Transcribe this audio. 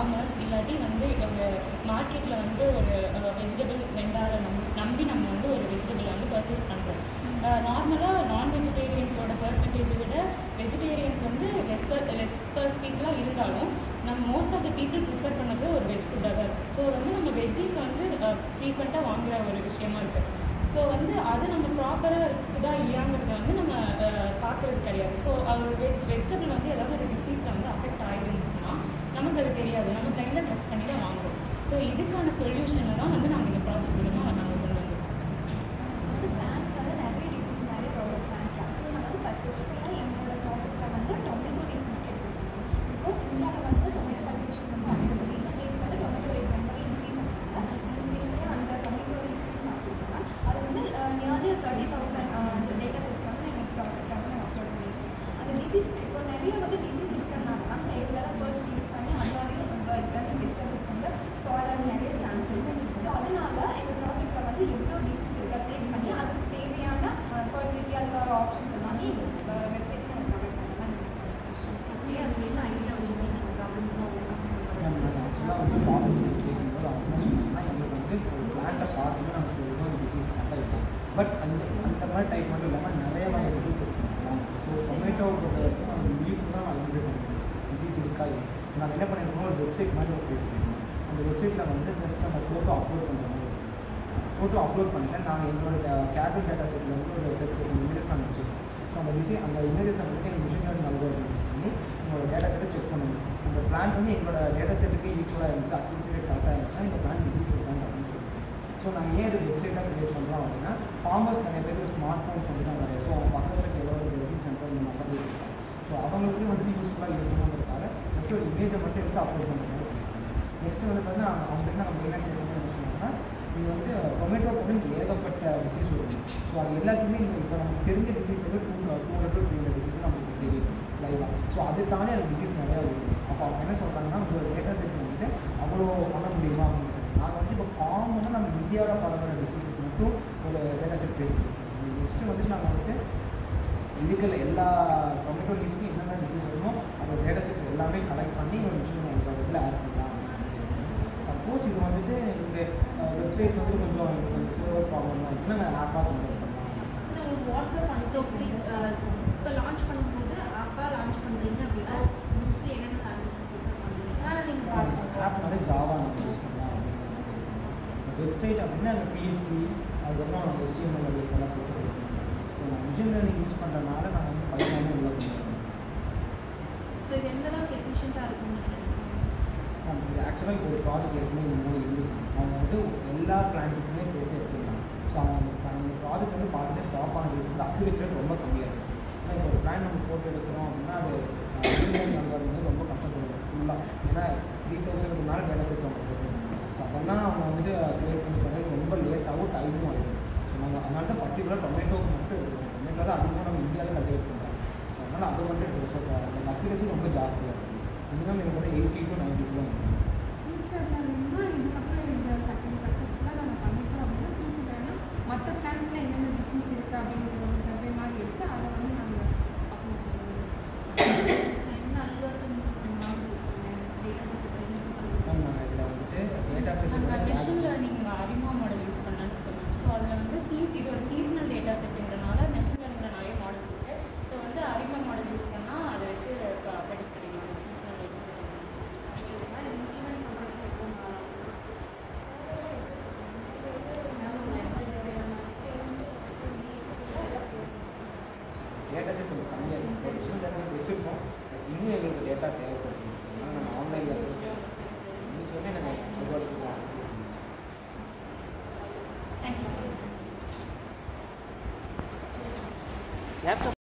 farmers இல்லாட்டி வந்து ஒரு மார்க்கெட்டில் வந்து ஒரு வெஜிடபிள் வெண்டாரை நம்பி நம்பி நம்ம வந்து ஒரு வெஜிடபிள் வந்து பர்ச்சேஸ் பண்ணுறோம் நார்மலாக நான் வெஜிடேரியன்ஸோட பர்சன்டேஜை விட வெஜிடேரியன்ஸ் வந்து ரெஸ்பர் ரெஸ்பர் பீப்புளாக இருந்தாலும் நம்ம most of the people prefer பண்ணது ஒரு வெஜ் ஃபுட்டாக தான் இருக்குது ஸோ வந்து நம்ம வெஜ்ஜீஸ் வந்து ஃப்ரீக்வெண்ட்டாக வாங்குற ஒரு விஷயமா இருக்குது ஸோ வந்து அது நம்ம ப்ராப்பராக இருக்குதா இல்லையாங்கிறத வந்து நம்ம பார்க்குறது கிடையாது ஸோ அது வெஜ் வெஜிடபிள் வந்து ஏதாவது ஒரு டிசீஸில் வந்து அஃபெக்ட் ஆகிருந்துச்சுன்னா நமக்கு அது தெரியாது நம்ம பிளைண்டாக ட்ரெஸ் பண்ணி தான் வாங்குறோம் ஸோ இதுக்கான சொல்யூஷனை தான் வந்து நாங்கள் இந்த ப்ராஜெக்ட் மூலமாக நாங்கள் கொண்டு வந்தோம் வந்து பிளான்ட் வந்து நிறைய டிசீஸ் நிறைய வரும் பிளான்ட்ல ஸோ நான் வந்து ஸ்பெசிஃபிக்காக எங்களோட ப்ராஜெக்ட்டில் வந்து டொமேட்டோ லீஃப் மட்டும் எடுத்துக்கணும் பிகாஸ் இந்தியாவில் வந்து டொமேட்டோ கல்டிவேஷன் ரொம்ப அதிகம் ரீசெண்ட் டேஸ் வந்து டொமேட்டோ ரேட் ரொம்பவே இன்க்ரீஸ் ஆனாங்க அண்ட் ஸ்பெஷலாக அந்த டொமேட்டோ லீஃப் பார்த்துருக்கோம் அது வந்து nearly thirty thousand data sets வந்து எங்கள் ப்ராஜெக்ட்டில் வந்து நாங்கள் அப்லோட் பண்ணியிருக்கோம் அந்த டிசீஸ் இப்போ நிறைய வந்து டிசீஸ் இருக்கிறனால தான் தேவையில்லாத ஃபர்டில் யூஸ் பண்ணி அதனாலேயும் வெஜிடபிள் வெஜிடபிள்ஸ் வந்து ஸ்பாயில் ஆக நிறைய சான்ஸ் இருக்குது ஸோ அதனால எங்கள் ப்ராஜெக்ட்டில் வந்து எவ்வளோ டிசீஸ் இருக்குது ப்ரெடிக்ட் பண்ணி அதுக்கு தேவையான ஃபர்டிலிட்டியாக இருக்க ஆப்ஷன்ஸ் எல்லாமே எங்கள் வெப்சைட்டில் நாங்கள் ப்ரொவைட் பண்ணலாம் டிசைன் அப்படியே அதுக்கு என்ன ஐடியா வச்சுருக்கீங்க அந்த ப்ராப்ளம்ஸ்லாம் மேம் நாங்கள் ஆக்சுவலாக வந்து ஃபார்மர்ஸ் கேட்கும்போது அவங்க என்ன சொன்னாங்கன்னா எங்களுக்கு வந்து ஒரு பிளான்ட்டை பார்த்துட்டு நாங்கள் சொல்லுவோம் இந்த டிசீஸ் மட்டும் இருக்கும் பட் அந்த அந்த மாதிரி டைப் மட்டும் இல்லாமல் நிறைய வகை டிசீஸ் இருக்குது பிளான்ட்ஸில் ஸோ டொமேட்டோ பொறுத்த வரைக்கும் நம்ம லீஃப் தான் ஐடென்டிஃபை பண்ணுவோம் டிசீஸ் இருக்கா இல்லை ஸோ நாங்கள் என்ன பண்ணியிருக்கோம் ஒரு வெப்சைட் மாதிரி ஒரு கிரியேட் பண்ணியிருக்கோம் அந்த வெப்சைட்டில் வந்து ஜஸ்ட் நம்ம ஃபோட்டோ அப்லோட் பண்ணுற மாதிரி ஃபோட்டோ அப்லோட் பண்ணிட்டு நாங்கள் எங்களோட கேபிள் டேட்டா செட்டில் வந்து ஒரு தேர்ட்டி தௌசண்ட் இமேஜஸ் நாங்கள் வச்சுருக்கோம் ஸோ அந்த டிசை அந்த இமேஜஸ் வந்து எங்கள் மிஷின் லேர்னிங் அல்கோரிதம் யூஸ் பண்ணி எங்களோட டேட்டா செட்டை செக் பண்ணுவோம் அந்த பிளான் வந்து எங்களோட டேட்டா செட்டுக்கு ஈக்குவலாக இருந்துச்சு அக்யூசி ரேட் கரெக்டாக இருந்துச்சுன்னா இந்த பிளான் டிசீஸ் இருக்காங்க அப்படின்னு சொல்லிட்டு ஸோ நாங்கள் ஏன் இது வெப்சைட்டாக க்ரியேட் பண்ணுறோம் அப்படின்னா ஃபார்மர்ஸ் நிறைய பேர் ஸ்மார்ட் ஃபோன்ஸ் வந்து தான் நிறைய ஸோ அவங்க பக்கத்தில் இருக்க ஏதோ ஒரு வெப்சைட் சென்டர் இந்த மாதிரி தான் இருக்காங்க ஸோ அவங்களுக்கு வந்துட்டு யூஸ்ஃபுல்லாக இருக்கணுங்கிறதுக்காக ஜஸ்ட் ஒரு இமேஜை மட்டும் எடுத்து அப்லோட் பண்ணுற மாதிரி நெக்ஸ்ட் வந்து பார்த்தீங்கன்னா அவங்க என்ன நம்ம என்ன கேட்கணும் என்ன சொன்னாங்கன்னா இது வந்து டொமேட்டோ அப்படின்னு ஏகப்பட்ட டிசீஸ் வரும் ஸோ அது எல்லாத்தையுமே நீங்கள் இப்போ நமக்கு தெரிஞ்ச டிசீஸ் வந்து two two hundred three hundred disease நமக்கு தெரியும் லைவாக ஸோ அதை தாண்டி அந்த டிசீஸ் நிறையா வரும் அப்போ அவங்க என்ன சொல்கிறாங்கன்னா உங்களோட டேட்டா செட் வந்துட்டு அவ்வளோ பண்ண முடியுமா அப்படின்னு நாங்கள் வந்து இப்போ காமனாக நம்ம இந்தியாவில் பரவுற டிசீசஸ் மட்டும் ஒரு டேட்டா செட் கிரியேட் பண்ணிருக்கோம் நெக்ஸ்ட்டு வந்துட்டு நாங்கள் வந்துட்டு இருக்கிற எல்லா டொமேட்டோ லீஃப்க்கு என்னென்ன டிசீஸ் வருமோ அதோட டேட்டா செட் எல்லாமே கலெக்ட் பண்ணி ஒரு மிஷின் உங்களுக்கு இதில் ஆட் பண்ணலாம் சப்போஸ் இது வந்துட்டு இந்த வெப்சைட் வந்து கொஞ்சம் கொஞ்சம் சர்வர் ப்ராப்ளம் ஆச்சுன்னா நான் ஆப்பாக கொண்டு வரலாம் ஆனால் உங்களுக்கு வாட்ஸ்அப் அந்த ஸோ ஃப்ரீ இப்போ லான்ச் பண்ணும்போது ஆப்பாக லான்ச் பண்ணுறீங்க அப்படின்னா மோஸ்ட்லி என்னென்ன லாங்குவேஜ் ப்ரிஃபர் பண்ணுறீங்க ஆனால் நீங்கள் பார்த்துக்கோங்க ஆப் வந்து ஜாவா நம்ம யூஸ் பண்ணலாம் வெப்சைட் அப்படின்னா அந்த பிஹெச்பி அதுக்கப்புறம் நம்ம HTML பேஸ் எல்லாம் போட்டு ஸோ நான் மிஷின் லேர்னிங் யூஸ் பண்ணுறதுனால நான் வந்து பைத்தானே உள்ள பண்ணுறேன் ஸோ இது எந்த அளவுக்கு எஃபிஷியண்ட்டாக இருக்கும்னு நினைக்கிறீங்க நம்ம இது ஆக்சுவலாக இப்போ ஒரு ப்ராஜெக்ட் ஏற்கனவே இந்த மாதிரி இருந்துச்சு அவங்க வந்து எல்லா பிளான்ட்டுக்குமே சேர்த்து எடுத்துருந்தாங்க ஸோ அவங்க அந்த pla- அந்த ப்ராஜெக்ட் வந்து பார்த்துட்டு ஸ்டாப் ஆன ரீசன் வந்து அக்யூரேசி ரேட் ரொம்ப கம்மியாக இருந்துச்சு ஏன்னா இப்போ ஒரு பிளான் நம்ம ஃபோட்டோ எடுக்கிறோம் அப்படின்னா அது நம்பர் வந்து ரொம்ப கஷ்டப்படுது ஃபுல்லாக ஏன்னா த்ரீ தௌசண்ட்க்கு மேலே டேட்டா செட்ஸ் அவங்க போட்டுருந்தாங்க ஸோ அதெல்லாம் அவங்க வந்துட்டு க்ரியேட் பண்ணி பண்ணுறது ரொம்ப லேட்டாகவும் டைமும் ஆகிடும் ஸோ நாங்கள் அதனால தான் பர்டிகுலர் டொமேட்டோக்கு மட்டும் எடுத்துக்கிறோம் டொமேட்டோ தான் அதிகமாக நம்ம இந்தியாவில் கல்டிவேட் பண்ணுறோம் ஸோ அதனால் அது மட்டும் எடுத்துக்கிறோம் ஸோ அந்த அக்யூரேசி ரொம்ப ஜாஸ்தியாக இருக்கும் மினிமம் எனக்கு வந்து எயிட்டி டு நைன்ட்டி கிலோ ஃப்யூச்சரில் வேணும்னா இதுக்கப்புறம் இந்த சக்தி சக்ஸஸ்ஃபுல்லாக நம்ம பண்ணிட்டோம் அப்படின்னா ஃப்யூச்சரில் வேணால் மற்ற பிளான்ட்டில் என்னென்ன டிசீஸ் இருக்குது அப்படிங்கிற ஒரு சர்வே மாதிரி எடுத்து அதை வந்து நாங்கள் அப்லோட் பண்ணுவோம் ஸோ என்ன அல்காரிதம் யூஸ் பண்ணலாம் டேட்டா செட் ப்ரெடிக்ட் பண்ணுறது மேம் நாங்கள் இதில் வந்துட்டு டேட்டா செட் நாங்கள் machine learning ARIMA model use பண்ணலான்னு இருக்கோம் மேம் ஸோ அதில் வந்து சீஸ் இது ஒரு சீசனல் டேட்டா செட்டுங்கிறனால மிஷின் லேர்னிங்கில் நிறைய மாடல்ஸ் இருக்குது ஸோ வந்து அரிமா மாடல் யூஸ் பண்ணால் அதை வச்சு ப்ரெடிக்ட் பண்ணிக்கலாம் சீசனல் டேட்டா செட் இதெல்லாம் இது இம்ப்ளிமெண்ட் பண்ணுறதுக்கு எப்போ நாள் ஆகும் டேட்டா செட் கொஞ்சம் கம்மியாக இருக்கும் மிஷின் டேட்டா செட் வச்சுருக்கோம் பட் இன்னும் எங்களுக்கு டேட்டா தேவைப்படுது அதனால் நாங்கள் ஆன்லைனில் சர்ச் முடிச்சோடனே நாங்கள் அல்காரிதம் தேங்க்யூ லேப்டாப்